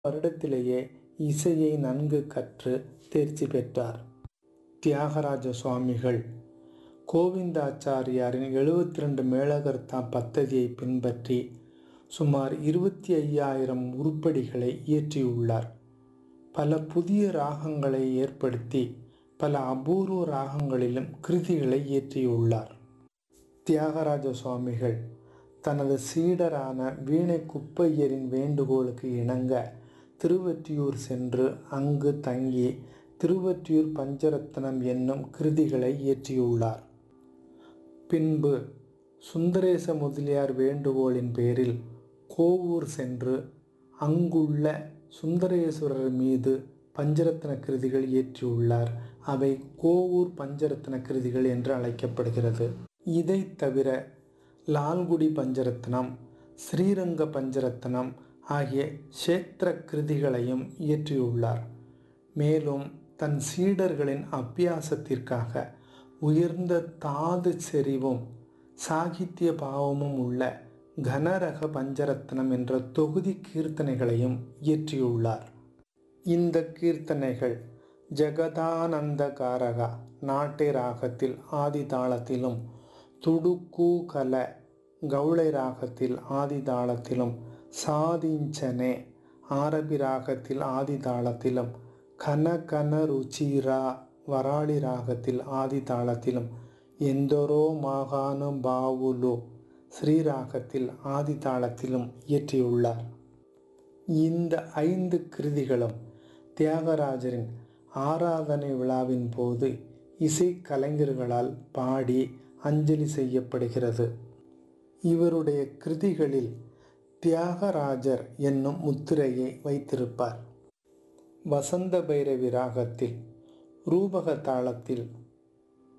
வருடத்திலேயே இசையை நன்கு கற்று தேர்ச்சி பெற்றார் தியாகராஜ சுவாமிகள் கோவிந்தாச்சாரியாரின் எழுபத்தி ரெண்டு மேளகர்த்தா பத்ததியை பின்பற்றி சுமார் இருபத்தி ஐயாயிரம் உருப்படிகளை இயற்றியுள்ளார் பல புதிய ராகங்களை ஏற்படுத்தி பல அபூர்வ ராகங்களிலும் கிருதிகளை இயற்றியுள்ளார் தியாகராஜ சுவாமிகள் தனது சீடரான வீணை குப்பையரின் வேண்டுகோளுக்கு இணங்க திருவொற்றியூர் சென்று அங்கு தங்கி திருவொற்றியூர் பஞ்சரத்னம் என்னும் கிருதிகளை இயற்றியுள்ளார் பின்பு சுந்தரேச முதலியார் வேண்டுகோளின் பேரில் கோவூர் சென்று அங்குள்ள சுந்தரேஸ்வரர் மீது பஞ்சரத்ன கிருதிகள் இயற்றியுள்ளார் அவை கோவூர் பஞ்சரத்ன கிருதிகள் என்று அழைக்கப்படுகிறது இதை தவிர லால்குடி பஞ்சரத்னம் ஸ்ரீரங்க பஞ்சரத்னம் ஆகிய க்ஷேத்திர கிருதிகளையும் இயற்றியுள்ளார் மேலும் தன் சீடர்களின் அபியாசத்திற்காக உயர்ந்த தாது செறிவும் சாகித்ய பாவமும் உள்ள கனரக பஞ்சரத்னம் என்ற தொகுதி கீர்த்தனைகளையும் இயற்றியுள்ளார் இந்த கீர்த்தனைகள் ஜெகதானந்தகாரகா நாட்டை ராகத்தில் ஆதி தாளத்திலும் துடுக்கு கல கௌளை ராகத்தில் ஆதி தாளத்திலும் சாதிஞ்சனே ஆரபி ராகத்தில் ஆதி தாளத்திலும் கன கன ருச்சிரா வராளி ராகத்தில் ஆதி தாளத்திலும் எந்தொரோ மாகாண பாவுலு ஸ்ரீராகத்தில் ஆதி தாளத்திலும் இயற்றியுள்ளார் இந்த ஐந்து கிருதிகளும் தியாகராஜரின் ஆராதனை விழாவின் போது இசை கலைஞர்களால் பாடி அஞ்சலி செய்யப்படுகிறது இவருடைய கிருதிகளில் தியாகராஜர் என்னும் முத்திரையை வைத்திருப்பார் வசந்த பைரவி ராகத்தில் ரூபக தாளத்தில்